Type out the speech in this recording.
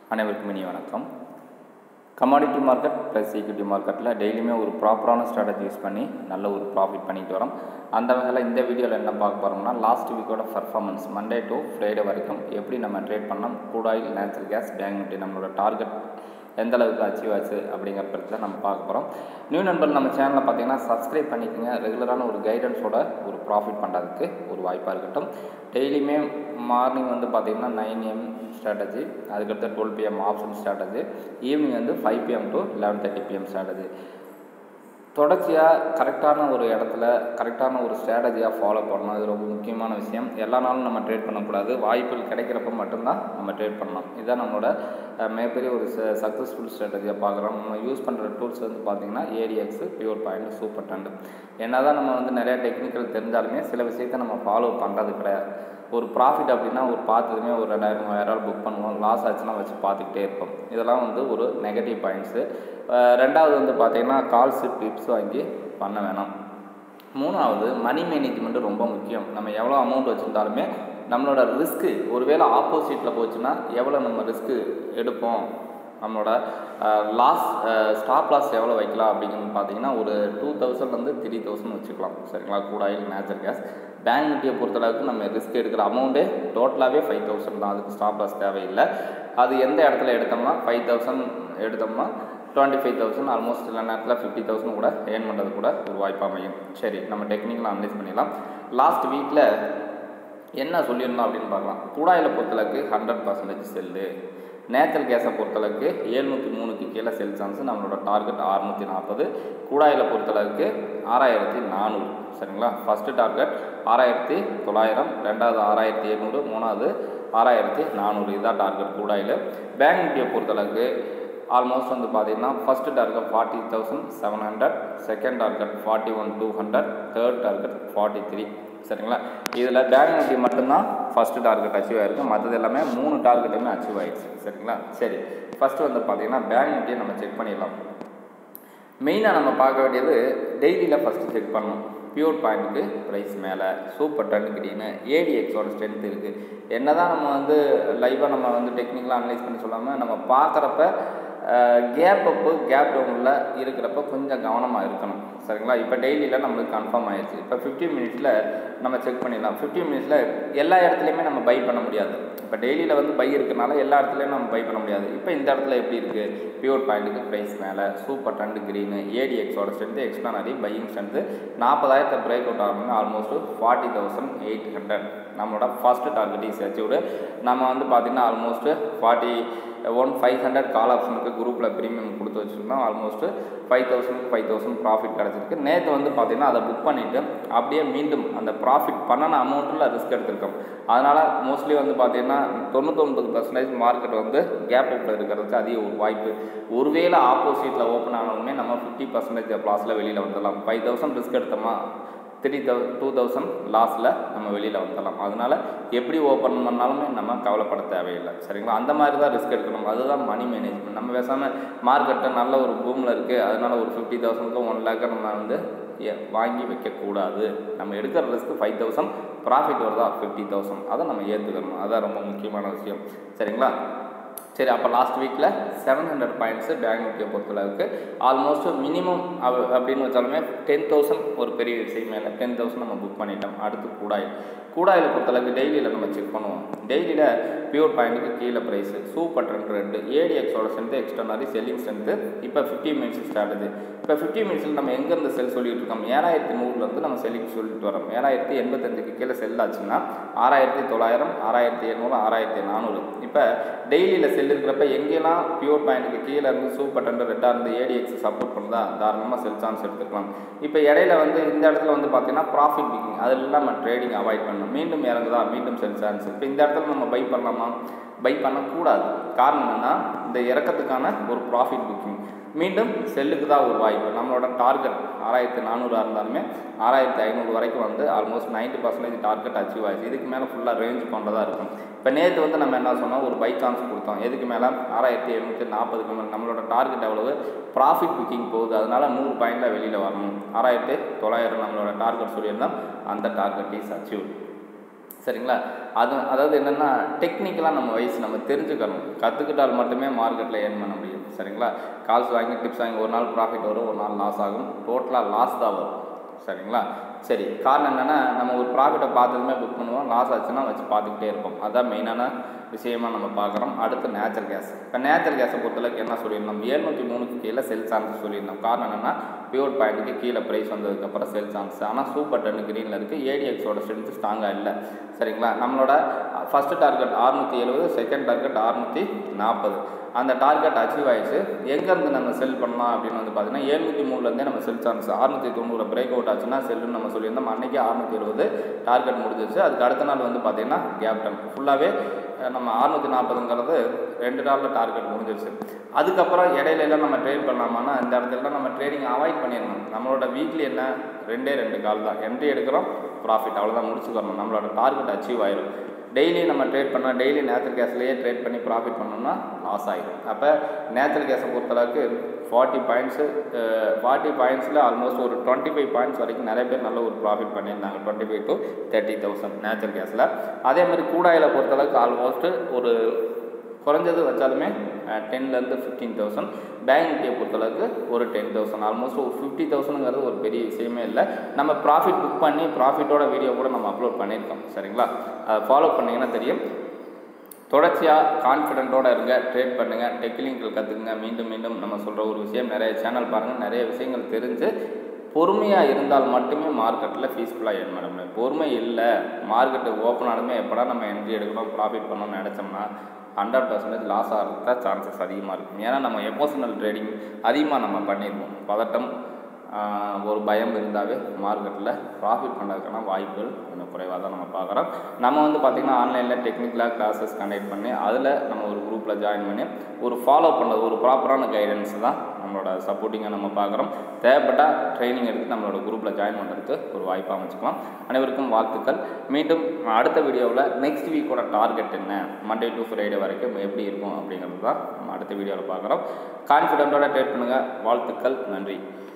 அனைவருக்கும் இனி வணக்கம் கமாடிட்டி மார்க்கெட் ப்ளஸ் ஈக்விட்டி மார்க்கெட்டில் டெய்லியுமே ஒரு ப்ராப்பரான ஸ்ட்ராட்டஜி யூஸ் பண்ணி நல்ல ஒரு ப்ராஃபிட் பண்ணிட்டு வரோம் அந்த வகையில் இந்த வீடியோவில் என்ன பார்க்க போகிறோம்னா லாஸ்ட் வீக்கோட பர்ஃபார்மன்ஸ் மண்டே டு ஃப்ரைடே வரைக்கும் எப்படி நம்ம ட்ரேட் பண்ணோம் கூடாயில் நேச்சுரல் கேஸ் பேங்க் நிஃப்டி நம்மளோட டார்கெட் எந்த அளவுக்கு அச்சீவ் ஆச்சு அப்படிங்கிற பற்றி தான் நம்ம பார்க்க போகிறோம் நியூ நண்பர் நம்ம சேனலில் பார்த்தீங்கன்னா சப்ஸ்கிரைப் பண்ணிக்கோங்க ரெகுலரான ஒரு கைடன்ஸோட ஒரு ப்ராஃபிட் பண்ணுறதுக்கு ஒரு வாய்ப்பாக இருக்கட்டும் டெய்லியுமே மார்னிங் வந்து பார்த்தீங்கன்னா நைன் எம் ஸ்ட்ராட்டஜி அதுக்கடுத்து twelve PM option strategy evening வந்து five PM to eleven thirty PM strategy தொடர்ச்சியாக கரெக்டான ஒரு இடத்துல கரெக்டான ஒரு ஸ்ட்ராட்டஜியாக ஃபாலோ பண்ணணும் இது ரொம்ப முக்கியமான விஷயம் எல்லா நாளும் நம்ம ட்ரேட் பண்ணக்கூடாது வாய்ப்புகள் கிடைக்கிறப்ப மட்டும்தான் நம்ம ட்ரேட் பண்ணணும் இதுதான் நம்மளோட அஹ், மிகப்பெரிய ஒரு சக்ஸஸ்ஃபுல் ஸ்ட்ராட்டஜியாக பார்க்குறோம் நம்ம யூஸ் பண்ணுற டூல்ஸ் வந்து பார்த்திங்கன்னா ADX pure point super trend என்ன தான் நம்ம வந்து நிறையா டெக்னிக்கல் தெரிஞ்சாலுமே சில விஷயத்தை நம்ம ஃபாலோ பண்ணுறது கிடையாது ஒரு ப்ராஃபிட் அப்படின்னா ஒரு பார்த்ததுமே ஒரு ரெண்டாயிரம் மூவாயிரம் புக் பண்ணுவோம் லாஸ் ஆச்சுன்னா வச்சு பார்த்துக்கிட்டே இருப்போம் இதெல்லாம் வந்து ஒரு நெகட்டிவ் பாயிண்ட்ஸு ரெண்டாவது வந்து பார்த்தீங்கன்னா கால்ஸு டிப்ஸ் வாங்கி பண்ண வேணாம் மூணாவது மணி மேனேஜ்மெண்ட்டு ரொம்ப முக்கியம் நம்ம எவ்வளோ அமௌண்ட் வச்சுருந்தாலுமே நம்மளோட ரிஸ்க்கு ஒருவேளை ஆப்போசிட்டில் போச்சுன்னா எவ்வளோ நம்ம ரிஸ்க்கு எடுப்போம் நம்மளோட லாஸ் ஸ்டாப் லாஸ் எவ்வளோ வைக்கலாம் அப்படிங்கிறது பார்த்தீங்கன்னா ஒரு டூ தௌசண்ட்லேருந்து த்ரீ தௌசண்ட் வச்சுக்கலாம் சரிங்களா கூடாயில் நேச்சுரல் கேஸ் பேங்க் நிஃப்டியை பொறுத்தளவுக்கு நம்ம ரிஸ்க் எடுக்கிற அமௌண்ட்டே டோட்டலாகவே ஃபைவ் தௌசண்ட் தான் அதுக்கு ஸ்டாப் லாஸ் தேவையில்லை அது எந்த இடத்துல எடுத்தோம்னா ஃபைவ் தௌசண்ட் எடுத்தோம்னா டுவெண்ட்டி ஃபைவ் தௌசண்ட் ஆல்மோஸ்ட் சில நேரத்தில் ஃபிஃப்டி தௌசண்ட் கூட ஏர்ன் பண்ணுறது கூட ஒரு வாய்ப்பாக அமையும் சரி நம்ம டெக்னிக்கலாக அனலைஸ் பண்ணிடலாம் லாஸ்ட் வீக்கில் என்ன சொல்லியிருந்தோம் அப்படின்னு பார்க்கலாம் கூடாயில் பொறுத்தளவுக்கு ஹண்ட்ரட் பர்சன்டேஜ் செல்லு நேச்சுரல் கேஸை பொறுத்தளவுக்கு ஏழ்நூற்றி மூணுக்கு கீழே செல் சான்ஸ் நம்மளோட டார்கெட் அறுநூற்றி நாற்பது கூடாயில் பொறுத்தளவுக்கு ஆறாயிரத்தி நானூறு சரிங்களா ஃபஸ்ட்டு டார்கெட் ஆறாயிரத்தி தொள்ளாயிரம் ரெண்டாவது ஆறாயிரத்தி எழுநூறு மூணாவது ஆறாயிரத்தி நானூறு இதுதான் டார்கெட் கூடாயில் பேங்க் நிஃப்டியை பொறுத்தளவுக்கு ஆல்மோஸ்ட் வந்து பார்த்தீங்கன்னா first target forty thousand seven hundred second target forty one two hundred third target forty three சரிங்களா இதில் பேங்க் நிஃப்டி மட்டும்தான் ஃபஸ்ட்டு டார்கெட் அச்சீவ் ஆயிருக்கு மற்றது எல்லாமே மூணு டார்கெட்டுமே அச்சீவ் ஆயிடுச்சு சரிங்களா சரி ஃபஸ்ட்டு வந்து பார்த்தீங்கன்னா பேங்க் நிஃப்டியை நம்ம செக் பண்ணிடலாம் மெயினாக நம்ம பார்க்க வேண்டியது டெய்லியில் ஃபஸ்ட்டு செக் பண்ணணும் பியூர் பாயிண்ட்டுக்கு ப்ரைஸ் மேலே சூப்பர் டன் கிரீனு ஏடிஎக்ஸோட ஸ்ட்ரென்த் இருக்குது என்ன தான் நம்ம வந்து லைவாக நம்ம வந்து டெக்னிக்கலாக அனலைஸ் பண்ணி சொல்லாமல் நம்ம பார்க்குறப்ப கேப் அப்பு கேப் டவுனில் இருக்கிறப்ப கொஞ்சம் கவனமாக இருக்கணும் சரிங்களா இப்போ டெய்லியில் நம்மளுக்கு கன்ஃபார்ம் ஆயிடுச்சு இப்போ ஃபிஃப்டி மினிட்ஸில் நம்ம செக் பண்ணிடலாம் ஃபிஃப்டி மினிட்ஸில் எல்லா இடத்துலையுமே நம்ம பை பண்ண முடியாது இப்போ டெய்லியில் வந்து பை இருக்கனால எல்லா இடத்துலையும் நம்ம பை பண்ண முடியாது இப்போ இந்த இடத்துல எப்படி இருக்குது பியூர் பாயிண்ட்டுக்கு ப்ரைஸ் மேலே சூப்பர் டண்டு க்ரீனு ஏடிஎக்ஸோட ஸ்ட்ரென்த்து எக்ஸ்ட்ரானரி பையிங் ஸ்ட்ரென்த்து நாற்பதாயிரத்தை பிரேக் அவுட் ஆகணும்னா almost forty thousand eight hundred நம்மளோட ஃபஸ்ட்டு டார்கெட் இஸ் அச்சீவ்டு நம்ம வந்து பார்த்திங்கன்னா almost forty one five hundred call ஆப்ஷனுக்கு குரூப்பில் ப்ரீமியம் கொடுத்து வச்சுருந்தோம் ஆல்மோஸ்ட் ஃபைவ் தௌசண்ட்க்கு ஃபைவ் தௌசண்ட் ப்ராஃபிட் கிடச்சிருக்கு நேற்று வந்து பார்த்திங்கன்னா அதை புக் பண்ணிவிட்டு அப்படியே மீண்டும் அந்த ப்ராஃபிட் பண்ணின அமௌண்ட்டில் ரிஸ்க் எடுத்திருக்கோம் அதனால் மோஸ்ட்லி வந்து பார்த்திங்கன்னா தொண்ணூத்தொன்பது பர்சன்டேஜ் மார்க்கெட் வந்து கேப் அப்பில் இருக்கிறதுக்கு அதிக ஒரு வாய்ப்பு ஒருவேளை ஆப்போசிட்டில் ஓப்பன் ஆனாலுமே நம்ம ஃபிஃப்டி பர்சன்டேஜ் லாஸில் வெளியில் வந்துடலாம் ஃபைவ் தௌசண்ட் ரிஸ்க் எடுத்தோமா த்ரீ தௌ டூ தௌசண்ட் லாஸில் நம்ம வெளியில் வந்துடலாம் அதனால் எப்படி ஓப்பன் பண்ணாலுமே நம்ம கவலைப்பட தேவையில்லை சரிங்களா அந்த மாதிரி தான் ரிஸ்க் எடுக்கணும் அதுதான் மணி மேனேஜ்மெண்ட் நம்ம பேசாமல் மார்க்கெட்டை நல்ல ஒரு பூமில் இருக்குது அதனால் ஒரு ஃபிஃப்டி தௌசண்ட்க்கு ஒன் லேக்கை நம்ம வந்து ஏ- வாங்கி வைக்கக்கூடாது நம்ம எடுக்கிற ரிஸ்க் ஃபைவ் தௌசண்ட் ப்ராஃபிட் வருதா ஃபிஃப்டி தௌசண்ட் அதை நம்ம ஏற்றுக்கணும் அதான் ரொம்ப முக்கியமான விஷயம் சரிங்களா சரி அப்போ லாஸ்ட் வீக்கில் செவன் ஹண்ட்ரட் பாயிண்ட்ஸு பேங்க் நிஃப்டியை பொறுத்தளவுக்கு ஆல்மோஸ்ட் மினிமம் அப்படின்னு வச்சாலுமே டென் தௌசண்ட் ஒரு பெரிய விஷயம் மேலே டென் தௌசண்ட் நம்ம புக் பண்ணிட்டோம் அடுத்து கூடாயில் கூடாயில் பொறுத்தளவுக்கு டெய்லியில் நம்ம செக் பண்ணுவோம் டெய்லியில் பியூர் பாயிண்ட்டுக்கு கீழே ப்ரைஸு சூப்பர் ட்ரெண்ட் ரெண்டு ஏடிஎக்ஸோட ஸ்ட்ரென்த்து எக்ஸ்ட்ரானரி செல்லிங் ஸ்ட்ரென்த்து இப்போ ஃபிஃப்டி மினிட்ஸ் ஸ்டார்ட் இப்போ ஃபிஃப்டி மினிட்ஸில் நம்ம எங்கேருந்து செல் சொல்லிட்டு இருக்கோம் ஏழாயிரத்தி நூறுலேருந்து நம்ம செல்லிங் சொல்லிட்டு வரோம் ஏழாயிரத்தி எண்பத்தஞ்சுக்கு கீழே செல் ஆச்சுன்னா ஆறாயிரத்தி தொள்ளாயிரம் ஆறாயிரத்தி எழுநூறு ஆறாயிரத்தி நானூறு இப்போ டெய்லியில் செல் இருக்கிறப்ப எங்கெல்லாம் பியூர் பாயிண்ட்டுக்கு கீழே இருந்து சூப்பர் டெண்டர் ரெட்டாக இருந்து ஏடிஎக்ஸ் சப்போர்ட் பண்ணுதா தாராளமாக செல் சான்ஸ் எடுத்துக்கலாம் இப்போ இடையில வந்து இந்த இடத்துல வந்து பார்த்தீங்கன்னா ப்ராஃபிட் பிக்கிங் அதெல்லாம் நம்ம ட்ரேடிங் அவாய்ட் பண்ணணும் மீண்டும் இறங்குதா மீண்டும் செல் சான்ஸ் இப்போ இந்த இடத்துல நம்ம பை பண்ணலாமா பை பண்ணக்கூடாது காரணம் என்னென்னா இந்த இறக்கத்துக்கான ஒரு ப்ராஃபிட் புக்கிங் மீண்டும் செல்லுக்கு தான் ஒரு வாய்ப்பு நம்மளோட டார்கெட் ஆறாயிரத்தி நானூறாக இருந்தாலுமே ஆறாயிரத்தி ஐநூறு வரைக்கும் வந்து ஆல்மோஸ்ட் 90% பர்சன்டேஜ் டார்கெட் அச்சீவ் ஆயிடுச்சு இதுக்கு மேலே ஃபுல்லாக ரேஞ்ச் கொண்டதாக இருக்கும் இப்போ நேற்று வந்து நம்ம என்ன சொன்னோம் ஒரு பை சான்ஸ் கொடுத்தோம் எதுக்கு மேலே ஆறாயிரத்தி எழுநூற்றி நாற்பதுக்கு மேலே நம்மளோட டார்கெட் எவ்வளவு ப்ராஃபிட் புக்கிங் போகுது அதனால் நூறு பாயிண்டில் வெளியில் வரணும் ஆறாயிரத்தி தொள்ளாயிரம் நம்மளோட டார்கெட் சொல்லியிருந்தோம் அந்த டார்கெட் இஸ் அச்சீவ் சரிங்களா அது அதாவது என்னென்னா டெக்னிக்கலாக நம்ம வயசு நம்ம தெரிஞ்சுக்கணும் கற்றுக்கிட்டால் மட்டுமே மார்க்கெட்டில் ஏர்ன் பண்ண முடியும் சரிங்களா கால்ஸ் வாங்கி டிப்ஸ் வாங்கி ஒரு நாள் ப்ராஃபிட் வரும் ஒரு நாள் லாஸ் ஆகும் டோட்டலாக லாஸ் தான் வரும் சரிங்களா சரி காரணம் என்னென்னா நம்ம ஒரு ப்ராஃபிட்டை பார்த்ததுமே புக் பண்ணுவோம் லாஸ் ஆச்சுன்னா வச்சு பார்த்துக்கிட்டே இருப்போம் அதுதான் மெயினான விஷயமாக நம்ம பார்க்குறோம் அடுத்து நேச்சுரல் கேஸ் இப்போ நேச்சுரல் கேஸை பொறுத்தளவுக்கு என்ன சொல்லியிருந்தோம் ஏழ்நூற்றி மூணுக்கு கீழே செல் சான்ஸ் சொல்லியிருந்தோம் காரணம் என்னென்னா பியூர் பாயிண்ட்டுக்கு கீழே ப்ரைஸ் வந்ததுக்கப்புறம் செல் சான்ஸ் ஆனால் சூப்பர் டன்னு க்ரீனில் இருக்குது ஏடிஎக்ஸோட ஸ்ட்ரென்த்து ஸ்ட்ராங்காக இல்லை சரிங்களா நம்மளோட ஃபஸ்ட்டு டார்கெட் அறுநூற்றி எழுபது செகண்ட் டார்கெட் அறுநூற்றி நாற்பது அந்த டார்கெட் அச்சீவ் ஆயிடுச்சு எங்கேருந்து நம்ம செல் பண்ணலாம் அப்படின்னு வந்து பார்த்தீங்கன்னா ஏழ்நூற்றி மூணுலேருந்தே நம்ம செல் சான்ஸ் அறுநூற்றி தொண்ணூறு பிரேக் அவுட் ஆச்சுன்னா செல்லுன்னு நம்ம சொல்லியிருந்தோம் அன்றைக்கி அறுநூற்றி எழுபது டார்கெட் முடிஞ்சிச்சு அதுக்கு அடுத்த நாள் வந்து பார்த்தீங்கன்னா கேப் டன் ஃபுல்லாகவே நம்ம அறுநூற்றி நாற்பதுங்கிறது ரெண்டு நாளில் டார்கெட் முடிஞ்சிருச்சு அதுக்கப்புறம் இடையில எல்லாம் நம்ம ட்ரேட் பண்ணலாமான்னா இந்த இடத்துல நம்ம ட்ரேடிங் அவாய்ட் பண்ணிடணும் நம்மளோட வீக்லி என்ன ரெண்டே ரெண்டு கால் தான் என்ட்ரி எடுக்கிறோம் ப்ராஃபிட் அவ்வளோதான் முடிச்சுக்கணும் நம்மளோட டார்கெட் அச்சீவ் ஆயிடும் டெய்லி நம்ம ட்ரேட் பண்ணால் டெய்லி நேச்சுரல் கேஸ்லேயே ட்ரேட் பண்ணி ப்ராஃபிட் பண்ணோம்னா லாஸ் ஆகிடும் அப்போ நேச்சுரல் கேஸை பொறுத்தளவுக்கு ஃபார்ட்டி பாயிண்ட்ஸு ஃபார்ட்டி பாயிண்ட்ஸில் ஆல்மோஸ்ட் ஒரு டுவெண்ட்டி ஃபைவ் பாயிண்ட்ஸ் வரைக்கும் நிறைய பேர் நல்ல ஒரு ப்ராஃபிட் பண்ணியிருந்தாங்க twenty five to thirty thousand natural கேஸில் அதே மாதிரி கூடாயில் பொறுத்தளவுக்கு ஆல்மோஸ்ட்டு ஒரு குறைஞ்சது வச்சாலுமே டென்லேருந்து ஃபிஃப்டீன் தௌசண்ட் பேங்க் நிஃப்டியை பொறுத்தளவுக்கு ஒரு டென் தௌசண்ட் ஆல்மோஸ்ட் ஒரு ஃபிஃப்டி தௌசண்ட்ங்கிறது ஒரு பெரிய விஷயமே இல்லை நம்ம ப்ராஃபிட் புக் பண்ணி ப்ராஃபிட்டோட வீடியோ கூட நம்ம அப்லோட் பண்ணியிருக்கோம் சரிங்களா அதை ஃபாலோ பண்ணிங்கன்னா தெரியும் தொடர்ச்சியாக கான்ஃபிடென்ட்டோடு இருங்க ட்ரேட் பண்ணுங்கள் டெக்னிக்கல் கற்றுக்குங்க மீண்டும் மீண்டும் நம்ம சொல்கிற ஒரு விஷயம் நிறைய சேனல் பாருங்கள் நிறைய விஷயங்கள் தெரிஞ்சு பொறுமையாக இருந்தால் மட்டுமே மார்க்கெட்டில் ஃபீஸ்ஃபுல்லாக ஏர்ன் பண்ண முடியும் பொறுமை இல்லை மார்க்கெட்டு ஓப்பன் ஆனதுமே எப்படா நம்ம என்ட்ரி எடுக்கணும் ப்ராஃபிட் பண்ணணும்னு நினச்சோம்னா ஹண்ட்ரட் பர்சன்டேஜ் லாஸ் ஆகிறது தான் சான்சஸ் அதிகமாக இருக்கும் ஏன்னா நம்ம எமோஷனல் ட்ரேடிங் அதிகமாக நம்ம பண்ணிடுவோம் பதட்டம் ஒரு பயம் இருந்தாவே மார்க்கெட்டில் ப்ராஃபிட் பண்ணுறதுக்கான வாய்ப்புகள் கொஞ்சம் குறைவாக தான் நம்ம பார்க்குறோம் நம்ம வந்து பார்த்திங்கன்னா ஆன்லைனில் டெக்னிக்கலாக கிளாஸஸ் கண்டக்ட் பண்ணி அதில் நம்ம ஒரு குரூப்பில் ஜாயின் பண்ணி ஒரு ஃபாலோ பண்ணுறது ஒரு ப்ராப்பரான கைடன்ஸ் தான் நம்மளோட சப்போர்ட்டிங்கை நம்ம பார்க்குறோம் தேவைப்பட்டால் ட்ரைனிங் எடுத்து நம்மளோட குரூப்பில் ஜாயின் பண்ணுறதுக்கு ஒரு வாய்ப்பாக அமைச்சுக்கலாம் அனைவருக்கும் வாழ்த்துக்கள் மீண்டும் அடுத்த வீடியோவில் நெக்ஸ்ட் வீக்கோட டார்கெட் என்ன மண்டே டு ஃப்ரைடே வரைக்கும் எப்படி இருக்கும் அப்படிங்கிறது தான் நம்ம அடுத்த வீடியோவில் பார்க்குறோம் கான்ஃபிடென்ட்டோட ட்ரேட் பண்ணுங்கள் வாழ்த்துக்கள் நன்றி